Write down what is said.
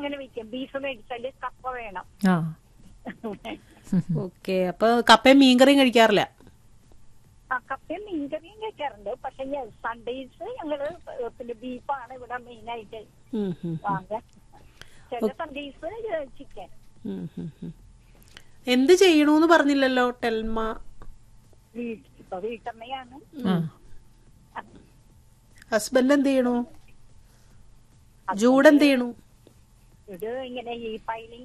അങ്ങനെ വെക്കും ബീഫ് മേടിച്ചാല് കപ്പ വേണം ആ ഓക്കെ അപ്പൊ കപ്പയും മീൻകറിയും കഴിക്കാറില്ല ആ കപ്പയും മീൻകറിയും കഴിക്കാറുണ്ട് പക്ഷെ സൺഡേസ് ഞങ്ങള് പിന്നെ ബീഫാണ് ഇവിടെ മെയിൻ ആയിട്ട് ഉം, ഉം, വാങ്ങുക ചില സൺഡേസ് ചിക്കൻ ഉം, ഉം, ഉം. എന്ത് ചെയ്യണൂന്ന് പറഞ്ഞില്ലല്ലോ ടെൽമ വീട്ട് ഇപ്പൊ വീട്ടമ്മയാണ് ആ ഹസ്ബൻഡ് എന്ത് ചെയ്യണു ജൂഡ് എന്ത് ചെയ്യണു ഇത് ഇങ്ങനെ ഈ പൈലിംഗ്